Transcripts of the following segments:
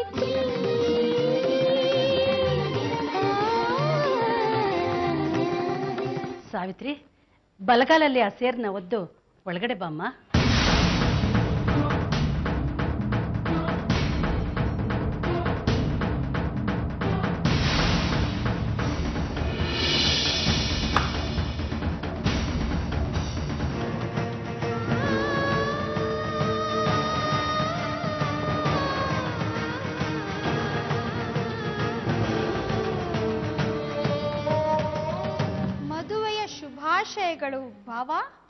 ಸಾವಿತ್ರಿ ಸಾವಿತ್ರಿ ಬಲಗಾಲಲ್ಲಿ ಆ ಸೇರ್ನ ಒದ್ದು ಒಳಗಡೆ ಬಾಮ್ಮ ಮದುವೆಯ ಶುಭಾಶಯಗಳು ಭಾವ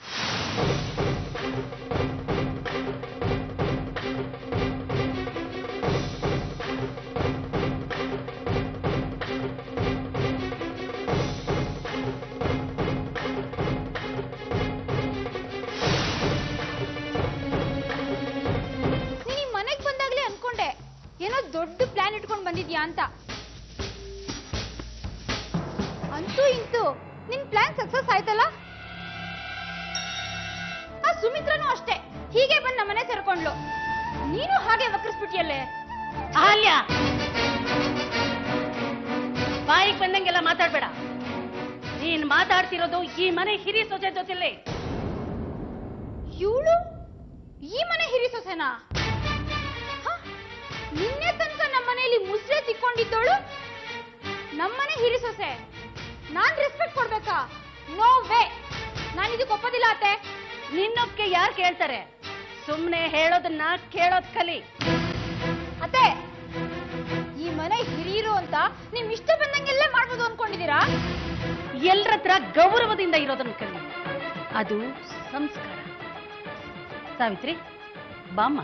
ನೀನ್ ಮನೆಗೆ ಬಂದಾಗ್ಲೇ ಅನ್ಕೊಂಡೆ ಏನೋ ದೊಡ್ಡ ಪ್ಲಾನ್ ಇಟ್ಕೊಂಡು ಬಂದಿದ್ಯಾ ಅಂತ ಅಂತೂ ಇಂತೂ ನಿನ್ ಪ್ಲಾನ್ ಸಕ್ಸಸ್ ಆಯ್ತಲ್ಲ ಆ ಸುಮಿತ್ರನೂ ಅಷ್ಟೇ ಹೀಗೆ ಬಂದ್ ನಮ್ಮನೆ ಸೇರ್ಕೊಂಡ್ಲು ನೀನು ಹಾಗೆ ವಕ್ರಿಸ್ಬಿಟ್ಟಿಯಲ್ಲೇ ಅಹಲ್ಯ ಬಾಯಿಗೆ ಬಂದಂಗೆಲ್ಲ ಮಾತಾಡ್ಬೇಡ ನೀನ್ ಮಾತಾಡ್ತಿರೋದು ಈ ಮನೆ ಹಿರಿ ಸೊಸೆ ಜೊತೆಲೇ ಇವಳು ಈ ಮನೆ ಹಿರಿ ಸೊಸೆನಾ ಹ? ನಿನ್ನೆ ತನಕ ನಮ್ಮನೆಯಲ್ಲಿ ಮುಸ್ರೆ ತಿಕ್ಕೊಂಡಿದ್ದವಳು ನಮ್ಮನೆ ಹಿರಿ ಸೊಸೆ ನಾನ್ ರೆಸ್ಪೆಕ್ಟ್ ಕೊಡ್ಬೇಕಾ ನೋ ವೇ ನಾನು ಇದಕ್ಕೆ ಒಪ್ಪೋದಿಲ್ಲ ಅತ್ತೆ ನಿನ್ನೊಕ್ಕೆ ಯಾರು ಕೇಳ್ತಾರೆ ಸುಮ್ನೆ ಹೇಳೋದನ್ನ ಕೇಳೋದ್ ಕಲಿ ಅತ್ತೆ ಈ ಮನೆ ಹಿರಿಯರು ಅಂತ ನಿಮ್ ಇಷ್ಟ ಬಂದಂಗೆಲ್ಲ ಮಾಡ್ಬೋದು ಅನ್ಕೊಂಡಿದೀರಾ ಎಲ್ರತ್ರ ಗೌರವದಿಂದ ಇರೋದನ್ನ ಕಲಿ ಅದು ಸಂಸ್ಕಾರ ಸಾವಿತ್ರಿ ಬಾಮ್ಮ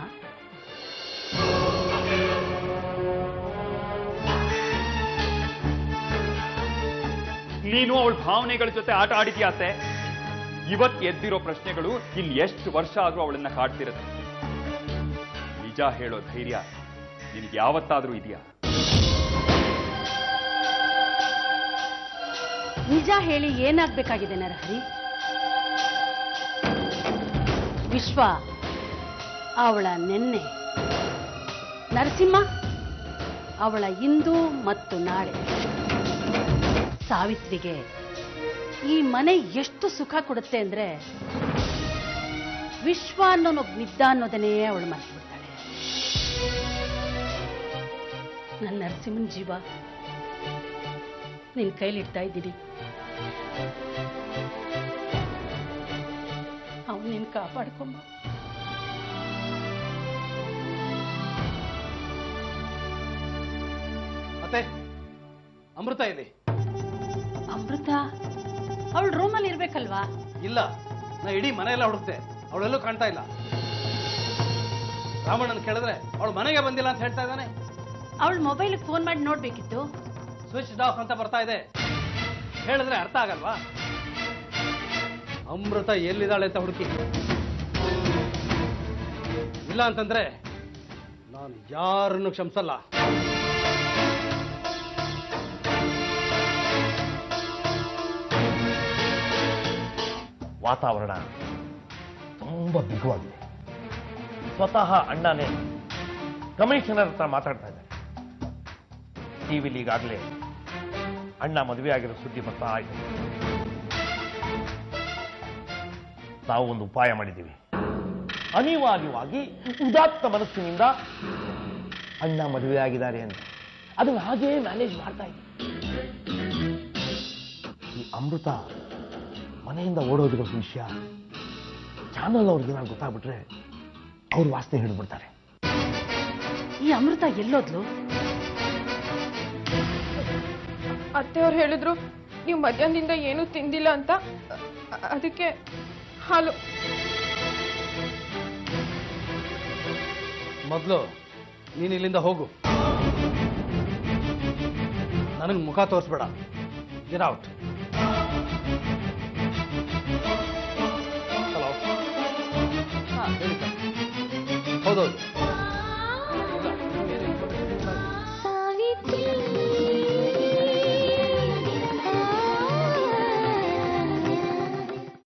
ನೀನು ಅವಳ ಭಾವನೆಗಳ ಜೊತೆ ಆಟ ಆಡಿದ್ಯಾತೆ ಇವತ್ ಎದ್ದಿರೋ ಪ್ರಶ್ನೆಗಳು ಇಲ್ಲಿ ಎಷ್ಟು ವರ್ಷ ಆದ್ರೂ ಅವಳನ್ನ ಕಾಡ್ತಿರತ್ತೆ ನಿಜ ಹೇಳೋ ಧೈರ್ಯ ನಿನಗೆ ಯಾವತ್ತಾದ್ರೂ ಇದೆಯಾ ನಿಜ ಹೇಳಿ ಏನಾಗ್ಬೇಕಾಗಿದೆ ನರಹರಿ ವಿಶ್ವ ಅವಳ ನೆನ್ನೆ ನರಸಿಂಹ ಅವಳ ಇಂದು ಮತ್ತು ನಾಳೆ ಸಾವಿತ್ರಿಗೆ ಈ ಮನೆ ಎಷ್ಟು ಸುಖ ಕೊಡುತ್ತೆ ಅಂದ್ರೆ ವಿಶ್ವ ಅನ್ನೋನೊಬ್ಬನಿದ್ದ ಅನ್ನೋದನ್ನೇ ಅವಳು ಮರ್ತು ಬಿಡ್ತಾಳೆ ನನ್ನ ನರಸಿಂಹನ ಜೀವ ನಿನ್ ಕೈಲಿಡ್ತಾ ಇದ್ದೀನಿ ಅವನು ನಿನ್ ಕಾಪಾಡ್ಕೊಂಬ ಮತ್ತೆ ಅಮೃತ ಇಲ್ಲಿ ಅಮೃತ ಅವಳು ರೂಮಲ್ಲಿ ಇರ್ಬೇಕಲ್ವಾ ಇಲ್ಲ ನಾ ಇಡೀ ಮನೆಯೆಲ್ಲ ಹುಡುಕ್ತೆ ಅವಳೆಲ್ಲೂ ಕಾಣ್ತಾ ಇಲ್ಲ ರಾಮಣ್ಣನ ಕೇಳಿದ್ರೆ ಅವಳು ಮನೆಗೆ ಬಂದಿಲ್ಲ ಅಂತ ಹೇಳ್ತಾ ಇದ್ದಾನೆ ಅವಳ ಮೊಬೈಲ್ಗೆ ಫೋನ್ ಮಾಡಿ ನೋಡ್ಬೇಕಿತ್ತು ಸ್ವಿಚ್ ಆಫ್ ಅಂತ ಬರ್ತಾ ಇದೆ ಹೇಳಿದ್ರೆ ಅರ್ಥ ಆಗಲ್ವಾ ಅಮೃತ ಎಲ್ಲಿದ್ದಾಳೆ ಅಂತ ಹುಡುಕಿ ಇಲ್ಲ ಅಂತಂದ್ರೆ ನಾನು ಯಾರನ್ನು ಕ್ಷಮಿಸಲ್ಲ ವಾತಾವರಣ ತುಂಬ ಬಿಗುವಾಗಿದೆ ಸ್ವತಃ ಅಣ್ಣನೇ ಕಮಿಷನರ್ ಹತ್ರ ಮಾತಾಡ್ತಾ ಇದ್ದಾರೆ ಟಿವಿಲಿ ಈಗಾಗಲೇ ಅಣ್ಣ ಮದುವೆ ಆಗಿರೋ ಸುದ್ದಿ ಬರ್ತಾ ಇದೆ ನಾವು ಒಂದು ಉಪಾಯ ಮಾಡಿದ್ದೀವಿ ಅನಿವಾರ್ಯವಾಗಿ ಉದಾತ್ತ ಮನಸ್ಸಿನಿಂದ ಅಣ್ಣ ಮದುವೆ ಆಗಿದ್ದಾರೆ ಅಂತ ಅದನ್ನು ಹಾಗೇ ಮ್ಯಾನೇಜ್ ಮಾಡ್ತಾ ಇದ್ದೀವಿ ಈ ಅಮೃತ ಮನೆಯಿಂದ ಓಡೋದಿರೋ ವಿಷಯ ಚಾನಲ್ ಅವ್ರಿಗೆ ಏನಾದ್ರು ಗೊತ್ತಾಗ್ಬಿಟ್ರೆ ಅವ್ರು ವಾಸನೆ ಹಿಡಿದ್ಬಿಡ್ತಾರೆ ಈ ಅಮೃತ ಎಲ್ಲೋದ್ಲು ಅತ್ತೆಯವ್ರು ಹೇಳಿದ್ರು ನೀವು ಮಧ್ಯಾಹ್ನದಿಂದ ಏನೂ ತಿಂದಿಲ್ಲ ಅಂತ ಅ- ಅದಕ್ಕೆ ಹಾಲು ಮೊದಲು ನೀನು ಇಲ್ಲಿಂದ ಹೋಗು ನನಗೆ ಮುಖ ತೋರಿಸ್ಬೇಡ ಗೆಟ್ ಔಟ್ ಹಲೋ ಹೇಳಿ ಸರ್ ಹೌದೌದು